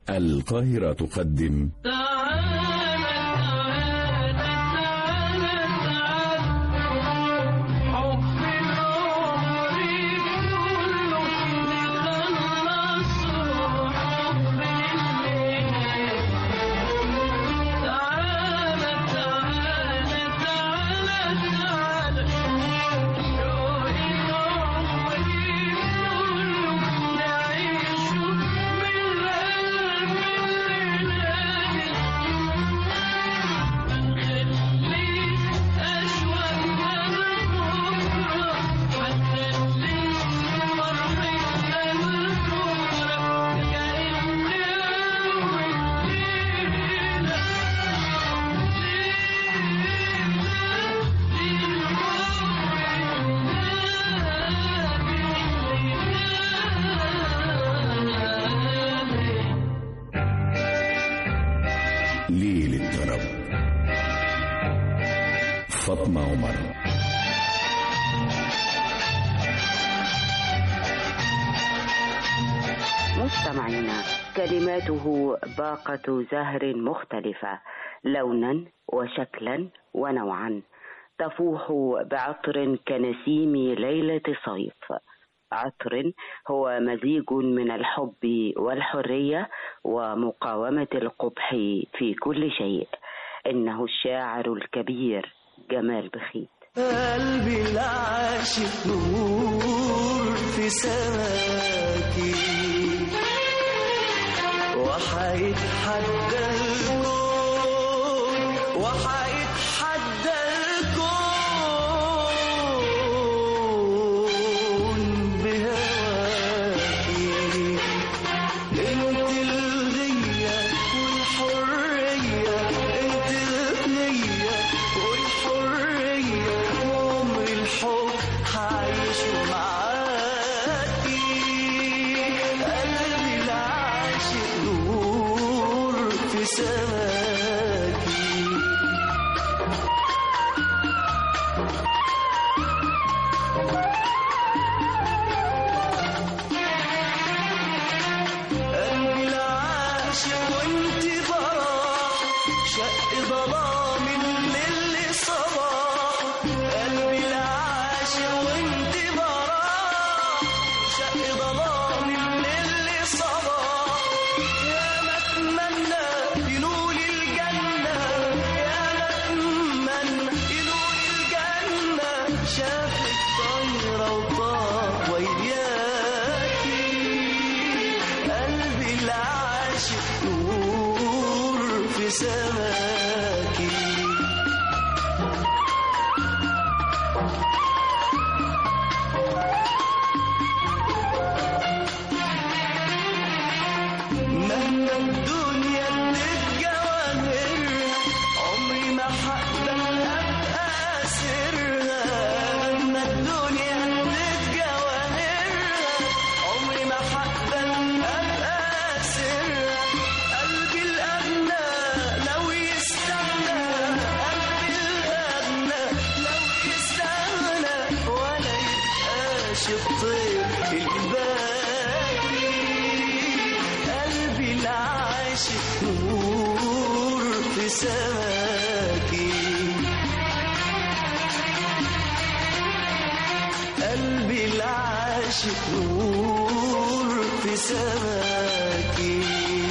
القاهرة تقدم ليل الطرب فاطمة عمر مستمعينا كلماته باقة زهر مختلفة لونا وشكلا ونوعا تفوح بعطر كنسيم ليلة صيف عطر هو مزيج من الحب والحرية ومقاومة القبح في كل شيء إنه الشاعر الكبير جمال بخيت قلبي العاشق نور في سماكي وحيتحدى الكون وحيتحدى الكون بهواكي انت الغية والحرية انت الغنية والحرية وعمر الحب هعيش معاكي قلبي العاشق نور في سماكي قلبي العاشق وانت براح شق ظلام الليل صباح قلبي العاشق وانت براح شق ظلام الليل صباح يا ما اتمنى ينول الجنة يا ما اتمنى ينول الجنة شافك طايرة وطاح وياكي قلبي العاشق نور في سماكي مهما الدنيا تتجاوزها عمري ما حقدر ابقى سرها مهما الدنيا تتجاوزها عمري ما حقدر ابقى سرها قلبي الأغنى لو يستغنى قلبي الأغنى لو يستغنى ولا يبقاش الطير الباقي قلبي العاشق نور في سماكي قلبي العاشق نور في سماكي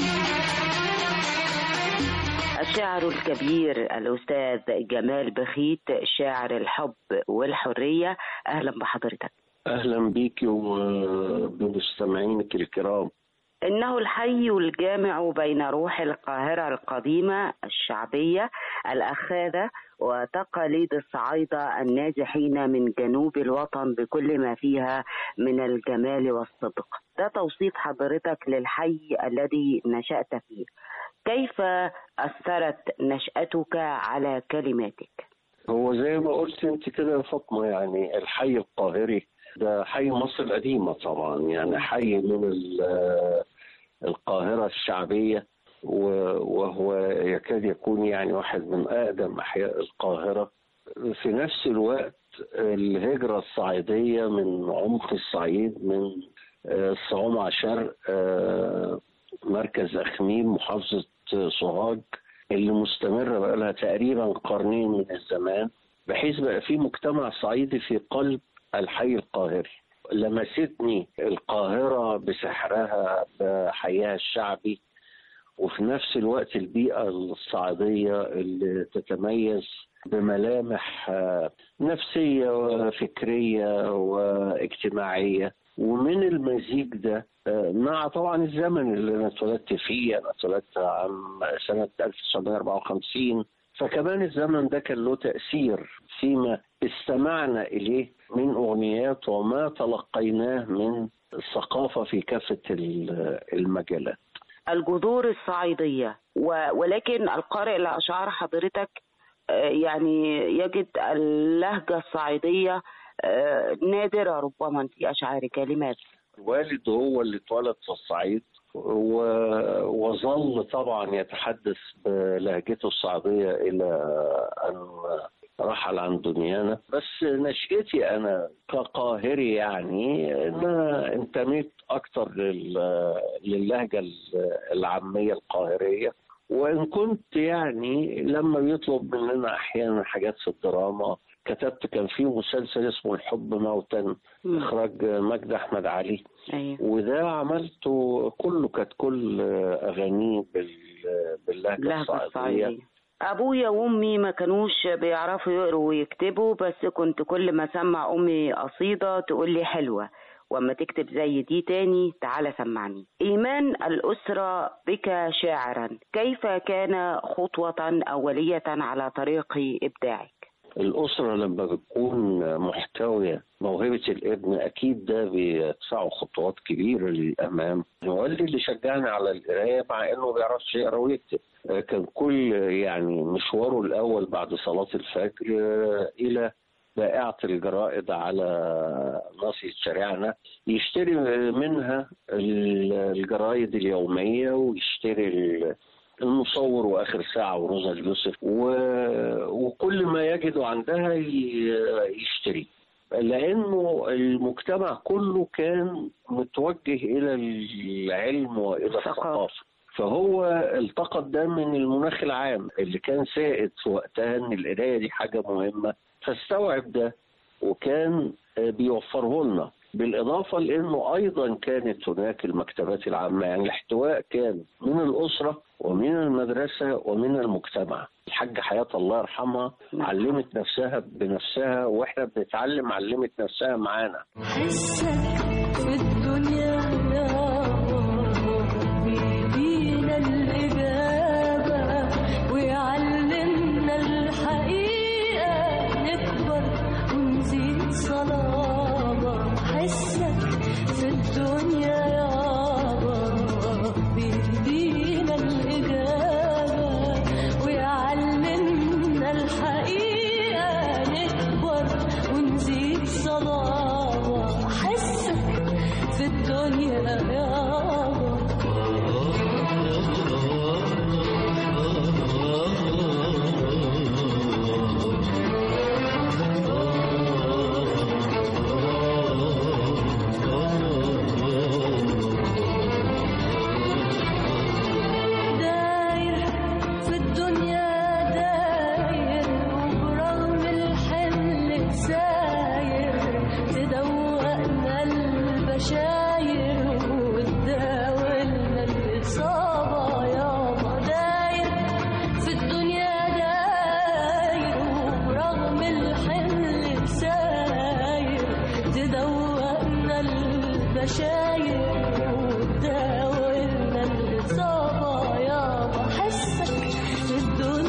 الشاعر الكبير الأستاذ جمال بخيت شاعر الحب والحرية أهلا بحضرتك اهلا بيك وبمستمعينك الكرام إنه الحي الجامع بين روح القاهرة القديمة الشعبية الأخاذة وتقاليد الصعايدة الناجحين من جنوب الوطن بكل ما فيها من الجمال والصدق ده توصيف حضرتك للحي الذي نشأت فيه كيف أثرت نشأتك على كلماتك؟ هو زي ما قلت انت كده يا فاطمه يعني الحي القاهري ده حي مصر القديمه طبعا يعني حي من ال- القاهره الشعبيه و- وهو يكاد يكون يعني واحد من اقدم احياء القاهره في نفس الوقت الهجره الصعيديه من عمق الصعيد من آه، الصومعه شرق آه، مركز أخميم محافظة سوهاج اللي مستمرة بقى لها تقريبا قرنين من الزمان بحيث بقى في مجتمع صعيدي في قلب الحي القاهري لمستني القاهرة بسحرها بحيها الشعبي وفي نفس الوقت البيئة الصعيدية اللي تتميز بملامح آه، نفسية وفكرية واجتماعية ومن المزيج ده آه، مع طبعا الزمن اللي انا اتولدت فيه انا اتولدت عام سنة 1954 فكمان الزمن ده كان له تأثير فيما استمعنا إليه من أغنيات وما تلقيناه من الثقافة في كافة ال- المجالات الجذور الصعيدية و- ولكن القارئ لأشعار حضرتك آه، يعني يجد اللهجة الصعيدية آه، نادرة ربما في أشعارك لماذا؟ الوالد هو اللي اتولد في الصعيد و- وظل طبعا يتحدث بلهجته الصعيدية إلى أن رحل عن دنيانا بس نشأتي أنا كقاهري يعني أنا انتميت أكتر لل- للهجة العامية القاهرية وإن كنت يعني لما بيطلب مننا أحيانا حاجات في الدراما كتبت كان في مسلسل اسمه الحب موتا مم. إخراج مجدي أحمد علي أيوة. وده عملته كله كانت كل أغانيه بال- باللهجة اللهجة الصعيدية الصعيدية أبويا وأمي ما كانوش بيعرفوا يقروا ويكتبوا بس كنت كل ما أسمع أمي قصيدة تقول لي حلوة وأما تكتب زي دي تاني تعالى سمعني إيمان الأسرة بك شاعرا كيف كان خطوة أولية على طريق إبداعك الأسرة لما بتكون محتوية موهبة الابن أكيد ده بيدفعه خطوات كبيرة للأمام والدي اللي شجعني على القراية مع إنه ما بيعرفش يقرا ويكتب آه، كان كل يعني مشواره الأول بعد صلاة الفجر آه، إلى بائعة الجرائد على ناصية شارعنا يشتري منها ال- الجرائد اليومية ويشتري ال- المصور واخر ساعه وروزا اليوسف و... وكل ما يجد عندها ي... يشتري لانه المجتمع كله كان متوجه الى العلم والى الثقافة. الثقافه فهو التقط ده من المناخ العام اللي كان سائد في وقتها ان القرايه دي حاجه مهمه فاستوعب ده وكان آه، بيوفره لنا بالإضافة لأنه أيضا كانت هناك المكتبات العامة يعني الاحتواء كان من الأسرة ومن المدرسة ومن المجتمع الحاجة حياة الله يرحمها نعم. علمت نفسها بنفسها وإحنا بنتعلم علمت نفسها معانا حسك في الدنيا بيدينا الإجابة ويعلمنا الحقيقة نكبر ونزيد صلابة حسك في الدنيا يابا بيدينا الإجابة ويعلمنا الحقيقة نكبر ونزيد صلابة حسك في الدنيا يابا داير في الدنيا داير وبرغم الحمل ساير تدوقنا البشاير وتداولنا الإصابة يابا داير في الدنيا داير وبرغم الحمل ساير تدوقنا البشاير وتداولنا الإصابة يابا حسك في الدنيا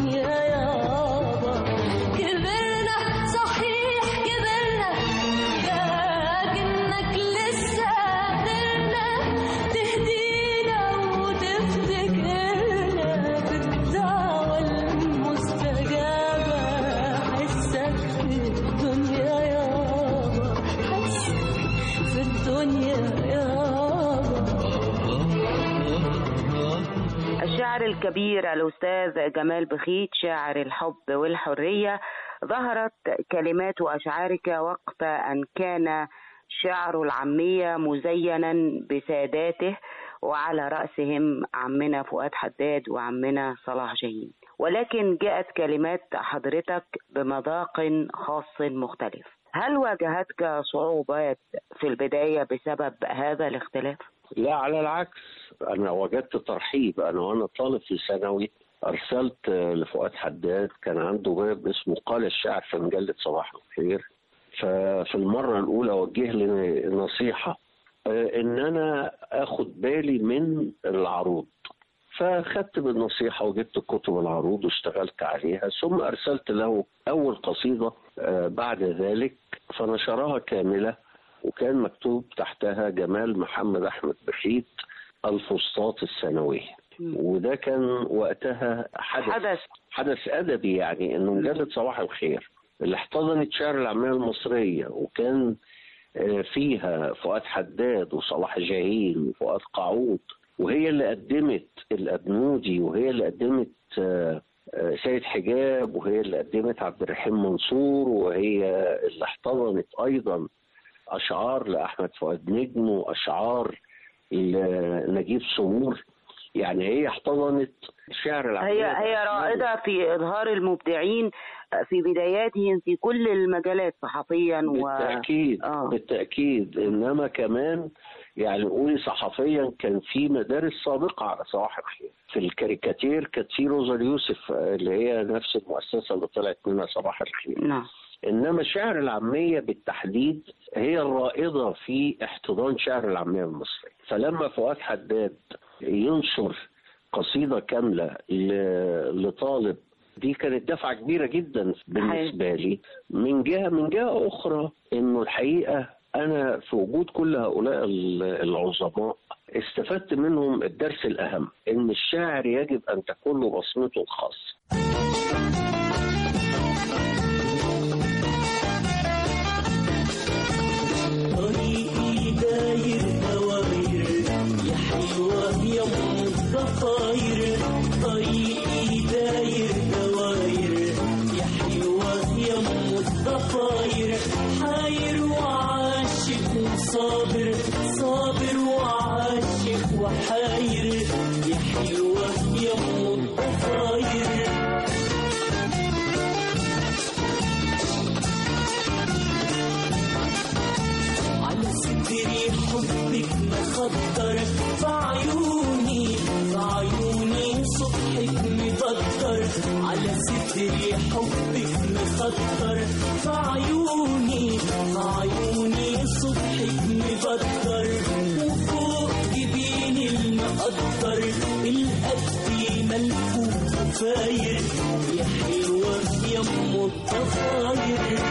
الدنيا يابا كبرنا صحيح كبرنا لكنك لسه قادرنا تهدينا وتفتكرنا بالدعوة المستجابة حسك في الدنيا يابا حسك في الدنيا يابا الشاعر الكبير الأستاذ جمال بخيت شاعر الحب والحرية ظهرت كلمات أشعارك وقت أن كان شعر العامية مزينا بساداته وعلى رأسهم عمنا فؤاد حداد وعمنا صلاح جاهين ولكن جاءت كلمات حضرتك بمذاق خاص مختلف هل واجهتك صعوبات في البداية بسبب هذا الاختلاف؟ لا على العكس انا وجدت ترحيب انا وانا طالب في ثانوي ارسلت آه، لفؤاد حداد كان عنده باب اسمه قال الشاعر في مجله صباح الخير ففي المره الاولى وجه لي نصيحه آه، ان انا اخد بالي من العروض فاخدت بالنصيحه وجبت كتب العروض واشتغلت عليها ثم ارسلت له اول قصيده آه، بعد ذلك فنشرها كامله وكان مكتوب تحتها جمال محمد احمد بخيت الفسطاط الثانويه وده كان وقتها حدث حدث حدث ادبي يعني انه مجله صباح الخير اللي احتضنت شعر العاميه المصريه وكان آه، فيها فؤاد حداد وصلاح جاهين وفؤاد قعود وهي اللي قدمت الابنودي وهي اللي قدمت آه، آه، سيد حجاب وهي اللي قدمت عبد الرحيم منصور وهي اللي احتضنت ايضا اشعار لاحمد فؤاد نجم واشعار لنجيب سمور يعني هي احتضنت شعر العاميه هي هي رائدة في إظهار المبدعين في بداياتهم في كل المجالات صحفيا و بالتأكيد آه. بالتأكيد إنما كمان يعني قولي صحفيا كان في مدارس سابقة على صباح الخير في الكاريكاتير كانت في روزا اليوسف آه، اللي هي نفس المؤسسة اللي طلعت منها صباح الخير نعم إنما شعر العامية بالتحديد هي الرائدة في احتضان شعر العامية المصري فلما فؤاد حداد ينشر قصيدة كاملة ل- لطالب دي كانت دفعة كبيرة جدا بالنسبة لي من جهة من جهة أخرى إنه الحقيقة أنا في وجود كل هؤلاء ال- العظماء استفدت منهم الدرس الأهم إن الشاعر يجب أن تكون له بصمته الخاصة طريقي داير دواير يا حلوة يا ام الضفاير طريقي داير دواير يا حلوة يا ام الضفاير حاير وعاشق وصابر صابر وعاشق وحاير يا حلوة يا ام الضفاير على صدري حبك مخطر في عيوني في عيوني صبحك مبطر على صدري حبك مخطر في عيوني في عيوني صبحك مبطر وفوق جبيني المقدر القد ملفوف وفاير يا حلوة يا ام الضفاير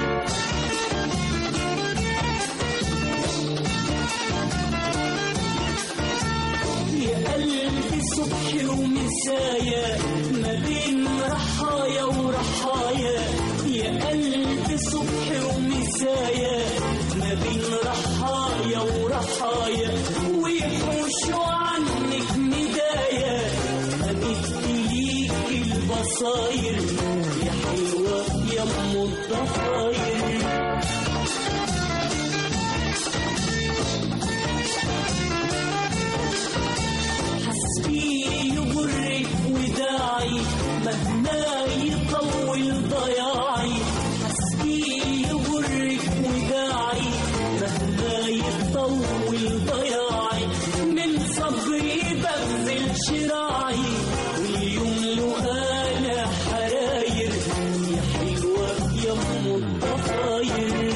يا قلبي صبحي ومسايا ما بين رحايا ورحايا يا قلبي صبحي ومسايا ما بين رحايا ورحايا ويحوشوا عنك ندايا أمد ليك البصاير يا حلوة يا ام الضفاير حسبي يغرك وداعي مهما يطول ضياعي حسبي يغرك وداعي مهما يطول ضياعي من صبري ببذل شراعي واليوم له انا حراير يا حلوه يا ام الضفاير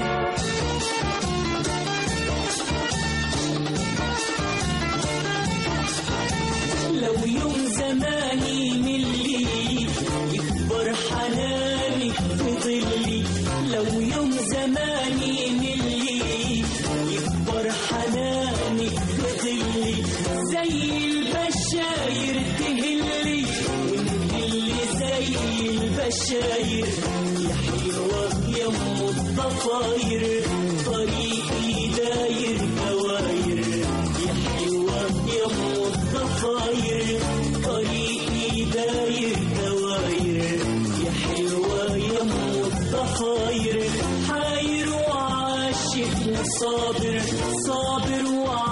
لو يوم زماني من اللي يكبر يكبر حناني في ظلي لو يوم زماني ملي يكبر حناني في ظلي زي البشاير تهلي ونهلي زي البشاير يا حلوة يا ام الضفاير طريقي داير دواير يا حلوة يا ام الضفاير طريقي داير دواير يا حلوة يا ام الضفاير حاير وعاشق وصابر صابر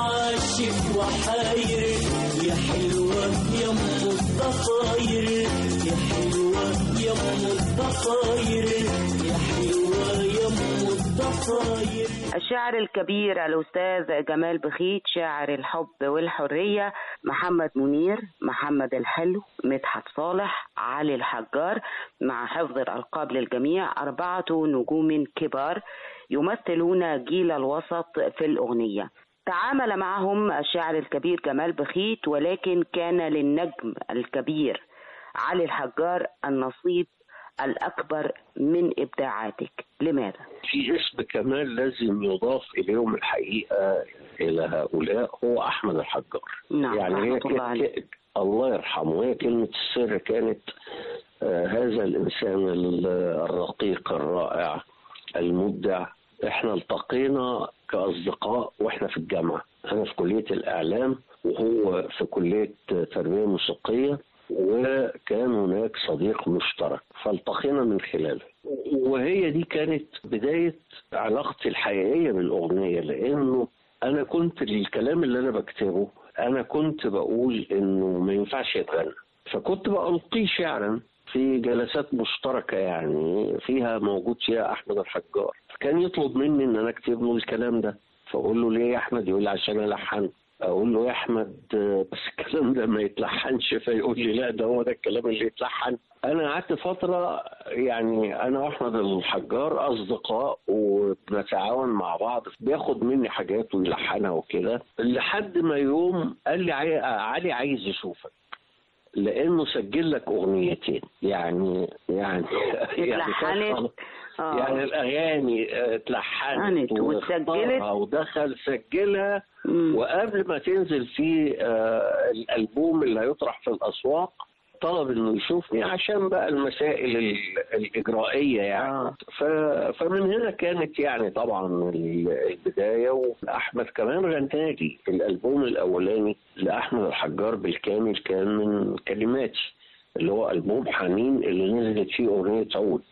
وعاشق وحاير يا حلوة يا ام الضفاير يا حلوة يا ام الضفاير يا حلوة يا ام الضفاير الشاعر الكبير الأستاذ جمال بخيت شاعر الحب والحرية محمد منير محمد الحلو مدحت صالح علي الحجار مع حفظ الألقاب للجميع أربعة نجوم كبار يمثلون جيل الوسط في الأغنية تعامل معهم الشاعر الكبير جمال بخيت ولكن كان للنجم الكبير علي الحجار النصيب الأكبر من إبداعاتك لماذا؟ في اسم كمان لازم يضاف اليهم الحقيقه الى هؤلاء هو احمد الحجار نعم، يعني هي رحمة الله عليه. ك- الله يرحمه هي كلمه السر كانت آه هذا الانسان ال- الرقيق الرائع المبدع احنا التقينا كاصدقاء واحنا في الجامعه انا في كليه الاعلام وهو في كليه تربيه موسيقيه وكان هناك صديق مشترك فالتقينا من خلاله وهي دي كانت بداية علاقتي الحقيقية بالأغنية لأنه أنا كنت الكلام اللي أنا بكتبه أنا كنت بقول إنه ما ينفعش يتغنى فكنت بألقيه شعرا في جلسات مشتركة يعني فيها موجود فيها أحمد الحجار كان يطلب مني إن أنا أكتب له الكلام ده فأقول له ليه يا أحمد يقول لي عشان ألحن اقول له يا احمد آه، بس الكلام ده ما يتلحنش فيقول لي لا ده هو ده الكلام اللي يتلحن انا قعدت فتره يعني انا واحمد الحجار اصدقاء وبنتعاون مع بعض بياخد مني حاجات ويلحنها وكده لحد ما يوم قال لي عي- علي عايز يشوفك لانه سجل لك اغنيتين يعني يعني يعني اتلحنت آه. يعني الاغاني آه، اتلحنت اتلحنت واتسجلت. واختارها ودخل سجلها مم. وقبل ما تنزل في آه، الالبوم اللي هيطرح في الاسواق طلب انه يشوفني عشان بقى المسائل ال- الاجرائيه يعني آه. ف... فمن هنا كانت يعني طبعا ال- البدايه واحمد كمان غنالي الالبوم الاولاني لاحمد الحجار بالكامل كان من كلماتي اللي هو البوم حنين اللي نزلت فيه اغنيه عود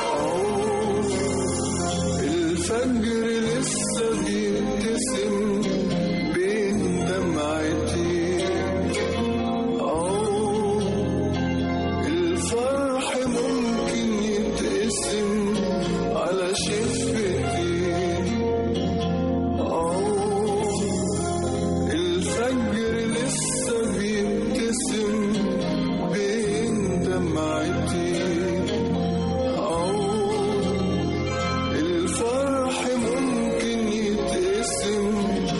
الفجر لسه بيبتسم بين دمعتي أو الفرح ممكن يتقسم على شفتي أو الفجر لسه بيبتسم بين دمعتي أو الفرح ممكن يتقسم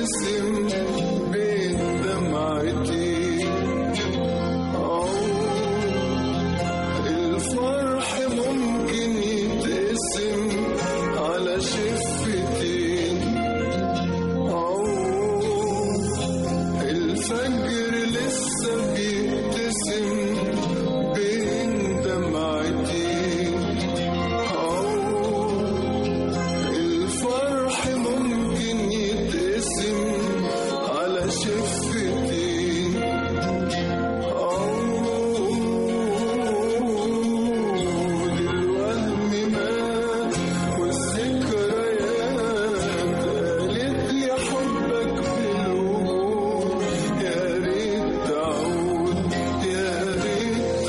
يتقسم بين دمعتي عود الفرح ممكن يتقسم على شفتين عود الفجر لسه بيبتسم بين دمعتي عود الفرح ممكن يتقسم على شفتين عود الوهم مات والذكريات قالت لي حبك بالوجود يا ريت تعود يا ريت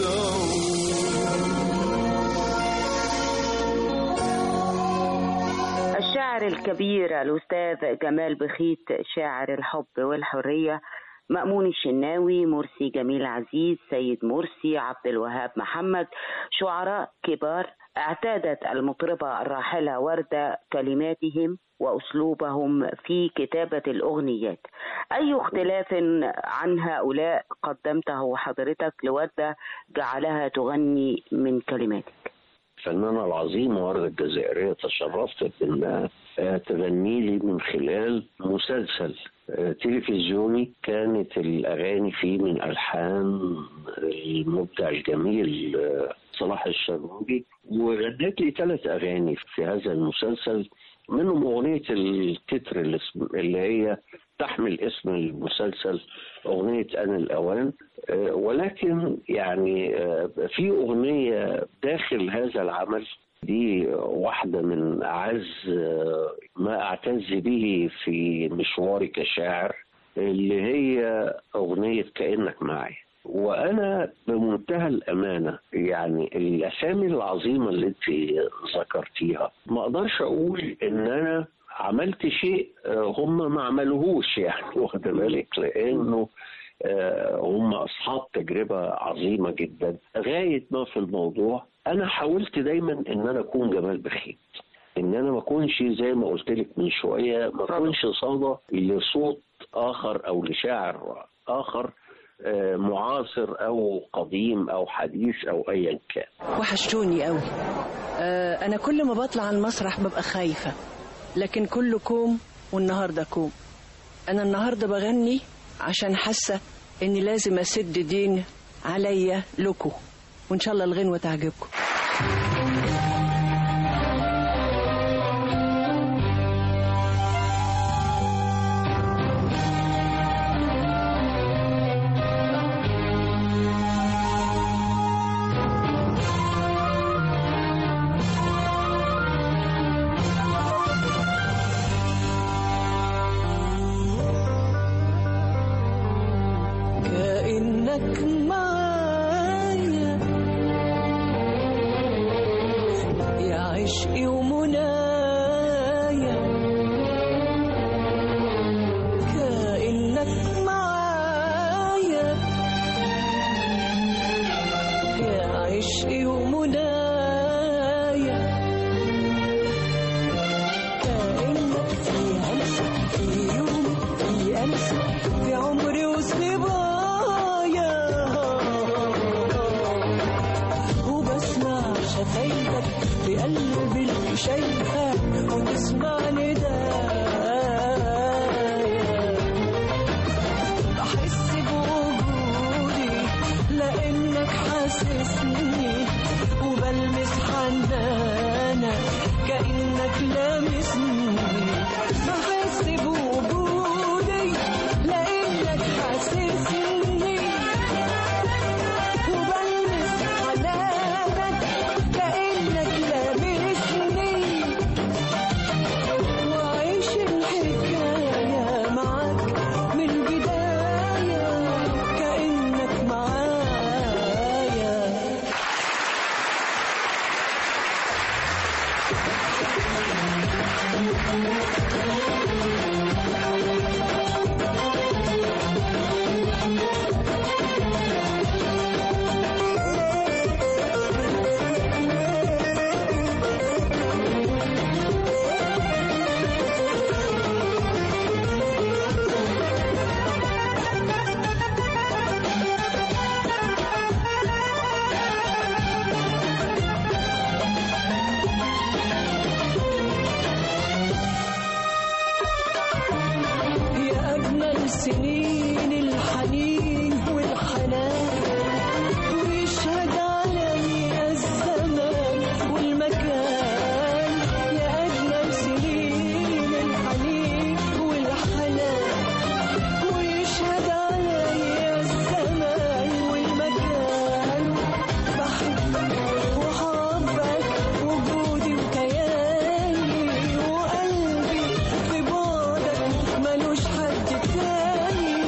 تعود الشاعر الكبير الأستاذ جمال بخيت شاعر الحب والحرية مأمون الشناوي مرسي جميل عزيز سيد مرسي عبد الوهاب محمد شعراء كبار اعتادت المطربة الراحلة وردة كلماتهم وأسلوبهم في كتابة الأغنيات أي اختلاف عن هؤلاء قدمته حضرتك لوردة جعلها تغني من كلماتك الفنانة العظيمة وردة الجزائرية تشرفت بأنها آه، تغني لي من خلال مسلسل آه، تلفزيوني كانت الأغاني فيه من ألحان المبدع الجميل آه، صلاح الشرنوبي وغنت لي ثلاث أغاني في هذا المسلسل منهم أغنية التتر اللي اسم- اللي هي تحمل اسم المسلسل أغنية أنا الأوان آه، ولكن يعني آه، في أغنية داخل هذا العمل دي واحدة من أعز آه، ما أعتز به في مشواري كشاعر اللي هي أغنية كأنك معي وأنا بمنتهى الأمانة يعني الأسامي العظيمة اللي أنت ذكرتيها ما أقدرش أقول إن أنا عملت شيء آه، هم ما عملوهوش يعني واخد بالك لأنه آه، هم أصحاب تجربة عظيمة جدا غاية ما في الموضوع أنا حاولت دايما إن أنا أكون جمال بخيت إن أنا ما أكونش زي ما قلت لك من شوية ما أكونش صدى لصوت آخر أو لشاعر آخر آه، معاصر أو قديم أو حديث أو أيا كان وحشتوني قوي آه انا كل ما بطلع على المسرح ببقى خايفه لكن كله كوم والنهارده كوم انا النهارده بغني عشان حاسه اني لازم اسد دين عليا لكم وان شاء الله الغنوه تعجبكم كأنك معايا يا عشقي ومنايا كأنك معايا يا عشقي ومنايا كأنك في همسة في يوم في أمسة في عمري وصبايا وبسمع شفايفك بقلبي اللي شايفة وتسمع ندايا بحس بوجودي لأنك حاسسني وبلمس حنانك كأنك لامسني بحس بوجودي لأنك حاسسني وبلمس حنانك كأنك لامسني وعيش الحكاية معاك من بداية كأنك معايا سنين الحنين والحنان ويشهد علي الزمان والمكان يا أجمل سنين الحنين والحنان ويشهد علي الزمان والمكان بحبك وحبك وجودي وكياني وقلبي في بعدك ملوش حد تاني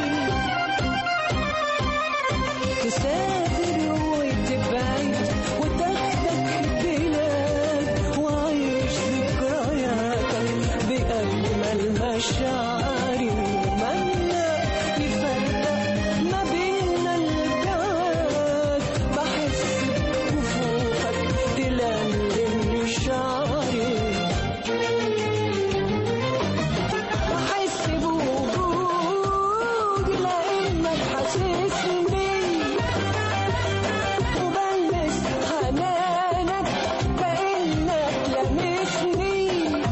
تسافر وتبعد وتاخدك بلاد وعيش ذكرياتك بأجمل مشاعري ومنا يفرق ما بيننا البعاد بحس بكفوفك تلملم شعري بحس بوجودي لانك حاسسني وبلمس حنانك كانك لمسني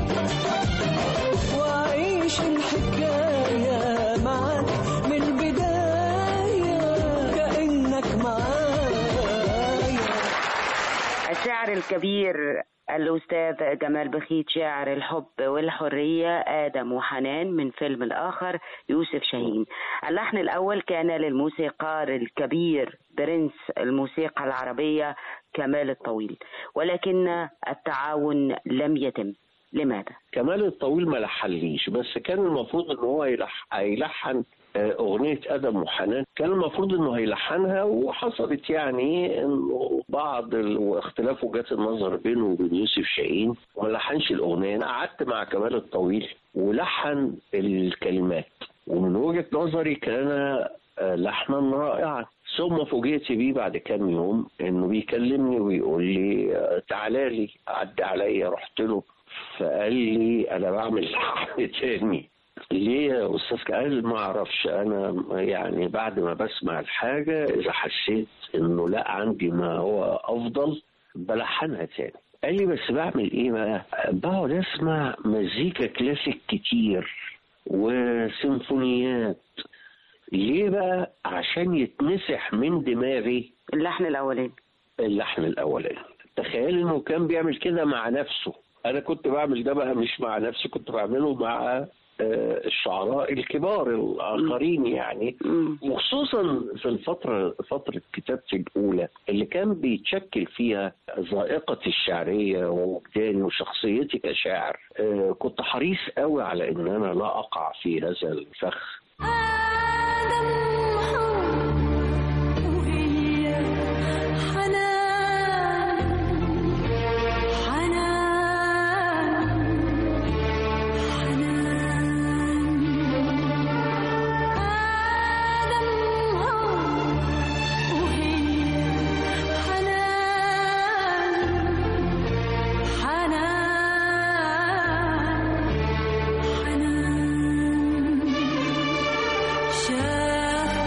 واعيش الحكايه معاك من البدايه كانك معايا الشاعر الكبير الأستاذ جمال بخيت شاعر الحب والحرية آدم وحنان من فيلم الآخر يوسف شاهين اللحن الأول كان للموسيقار الكبير برنس الموسيقى العربية كمال الطويل ولكن التعاون لم يتم لماذا؟ كمال الطويل ما لحنليش بس كان المفروض ان هو يلح... هيلحن آه، أغنية آدم وحنان كان المفروض إنه هيلحنها وحصلت يعني إنه بعض ال... واختلاف وجهات النظر بينه وبين يوسف شاهين وما لحنش الأغنية أنا قعدت مع كمال الطويل ولحن الكلمات ومن وجهة نظري كان آه، لحنا رائعا ثم فوجئت بيه بعد كام يوم انه بيكلمني ويقول لي آه، تعالى لي عدى عليا رحت له فقال لي انا بعمل لحن تاني ليه يا استاذ قال ما اعرفش انا يعني بعد ما بسمع الحاجه اذا حسيت انه لا عندي ما هو افضل بلحنها تاني قال لي بس بعمل ايه بقى بقعد اسمع مزيكا كلاسيك كتير وسيمفونيات ليه بقى عشان يتمسح من دماغي اللحن الأولاني اللحن الاولاني تخيل انه كان بيعمل كده مع نفسه انا كنت بعمل ده بقى مش مع نفسي كنت بعمله مع آه، الشعراء الكبار الاخرين يعني مم. وخصوصا في الفترة فترة كتابتي الأولى اللي كان بيتشكل فيها ذائقتي الشعرية ووجداني وشخصيتي كشاعر آه، كنت حريص قوي على إن أنا لا أقع في هذا الفخ آدم وهي حنان حنان حنان آدم وهي حنان حنان حنان شاف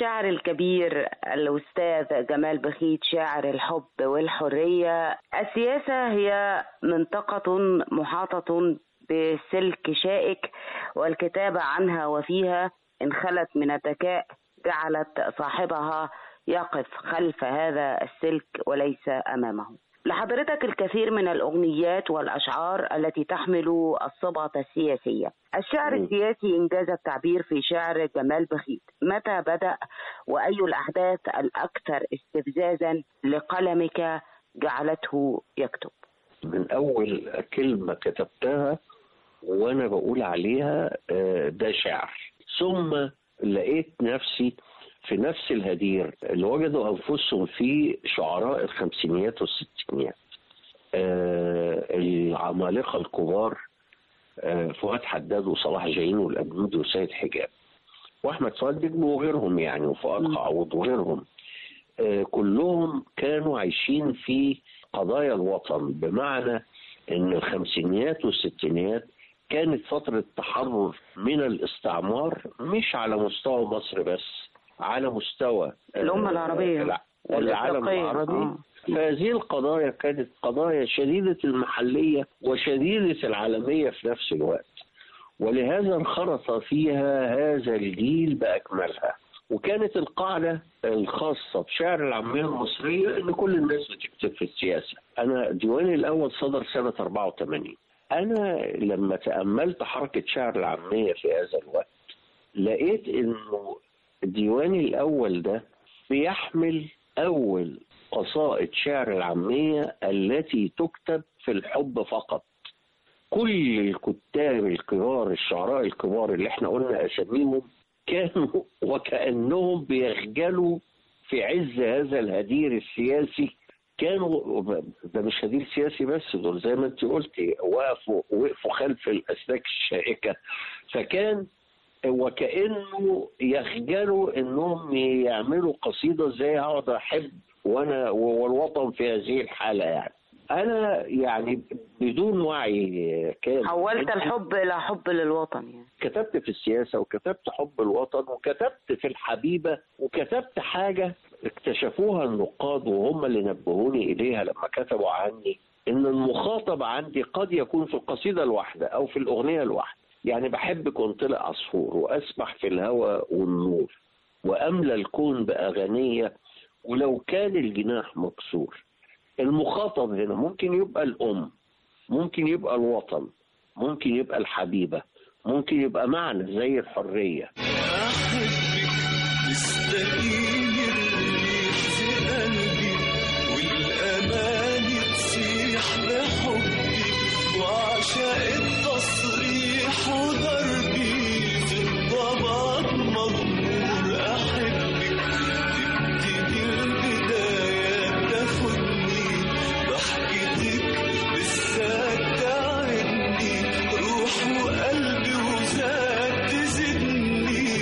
الشاعر الكبير الأستاذ جمال بخيت شاعر الحب والحرية السياسة هي منطقة محاطة بسلك شائك والكتابة عنها وفيها إن خلت من الذكاء جعلت صاحبها يقف خلف هذا السلك وليس أمامه لحضرتك الكثير من الأغنيات والأشعار التي تحمل الصبغة السياسية الشعر مم. السياسي إنجاز التعبير في شعر جمال بخيت متى بدأ وأي الأحداث الأكثر استفزازا لقلمك جعلته يكتب من اول كلمه كتبتها وانا بقول عليها آه، ده شعر ثم لقيت نفسي في نفس الهدير اللي وجدوا انفسهم فيه شعراء الخمسينيات والستينيات آه، العمالقه الكبار آه، فؤاد حداد وصلاح جاهين والابنودي وسيد حجاب واحمد فؤاد نجم وغيرهم يعني وفؤاد مم. قعوض وغيرهم آه، كلهم كانوا عايشين في قضايا الوطن بمعنى ان الخمسينيات والستينيات كانت فترة تحرر من الاستعمار مش على مستوى مصر بس على مستوى آه، الأمة العربية الع- العالم والإفريقية. العربي آه. فهذه القضايا كانت قضايا شديدة المحلية وشديدة العالمية في نفس الوقت ولهذا انخرط فيها هذا الجيل بأكملها وكانت القاعدة الخاصة بشعر العامية المصرية إن كل الناس بتكتب في السياسة أنا ديواني الأول صدر سنة 84 أنا لما تأملت حركة شعر العامية في هذا الوقت لقيت إنه ديواني الأول ده بيحمل أول قصائد شعر العامية التي تكتب في الحب فقط كل الكتاب الكبار الشعراء الكبار اللي احنا قلنا اساميهم كانوا وكانهم بيخجلوا في عز هذا الهدير السياسي كانوا ده مش هدير سياسي بس دول زي ما انت قلتي وقفوا وقفوا خلف الاسلاك الشائكه فكان وكانه يخجلوا انهم يعملوا قصيده ازاي اقعد احب وانا والوطن في هذه الحاله يعني انا يعني بدون وعي كامل حولت الحب إلى حب للوطن يعني كتبت في السياسة وكتبت حب الوطن وكتبت في الحبيبة وكتبت حاجة اكتشفوها النقاد وهم اللي نبهوني إليها لما كتبوا عني إن المخاطب عندي قد يكون في القصيدة الواحدة أو في الأغنية الواحدة يعني بحبك وانطلق عصفور وأسبح في الهواء والنور وأملى الكون بأغنية ولو كان الجناح مكسور المخاطب هنا ممكن يبقى الأم ممكن يبقى الوطن ممكن يبقى الحبيبة ممكن يبقى معنى زي الحرية أحبك تستقيم الريح في قلبي والأمان تسيح بحبي وعشاق التصريح وضربي في الضباب مغمور أحبك تبتدي البداية تاخدني ضحكتك لسه تعبني روح وقلبي وذات تزيدني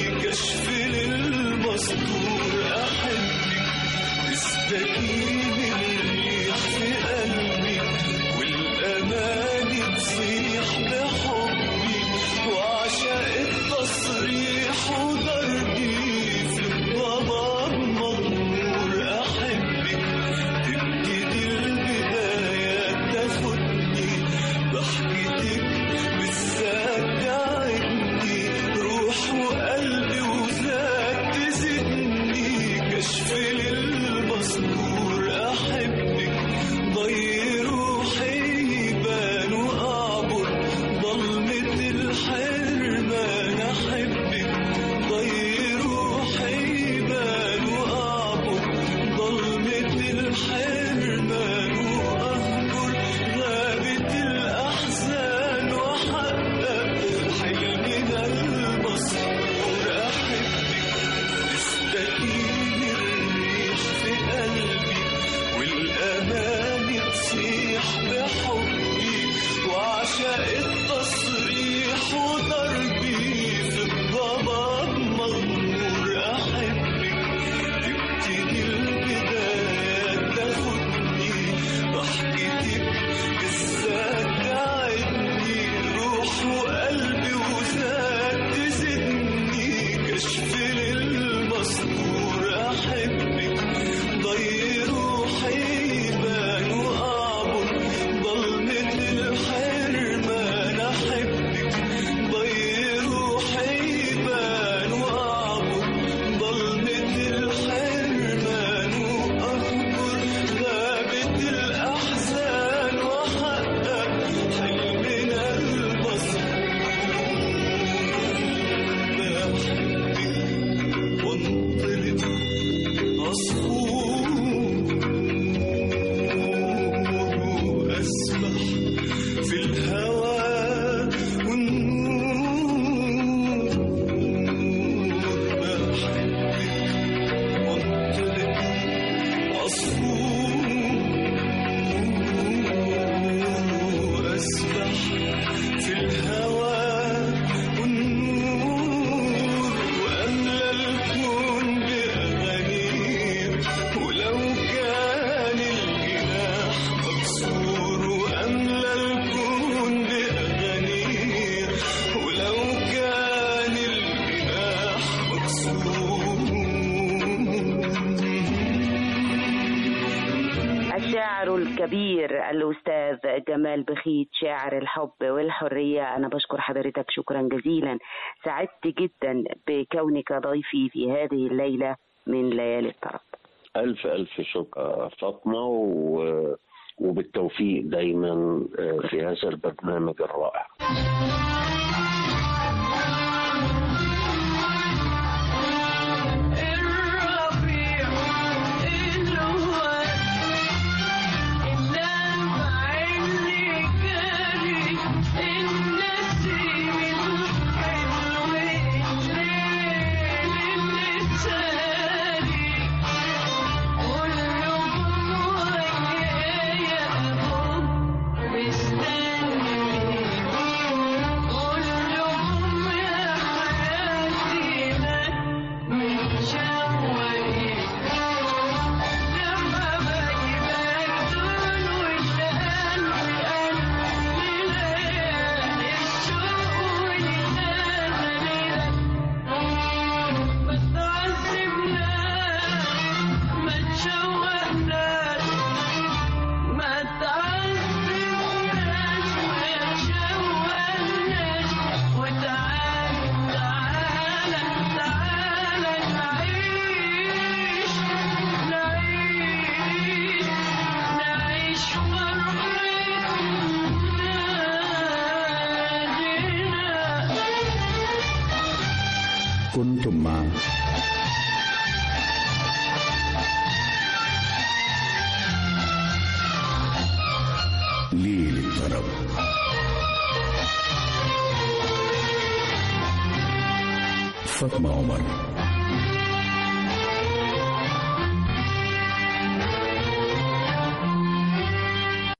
شاعره الكبير الأستاذ جمال بخيت شاعر الحب والحرية أنا بشكر حضرتك شكرا جزيلا سعدت جدا بكونك ضيفي في هذه الليلة من ليالي الطرب ألف ألف شكر فاطمة و... وبالتوفيق دايما في هذا البرنامج الرائع الربيع الهوى اللمع اللي جاري النسيم الحلو الليل اللي ساري كلهم ويايا هم مستني كلهم يا حياتي لك متشوقين لما بجيبك دول والقلب قلب ليالي الشوق والنادى ما تعذبناش ما تشوقناش ما تعذبناش ما تشوقناش وتعال تعال تعال نعيش نعيش نعيش فرحتنا كنتم مع ليل الطرب فاطمة عمر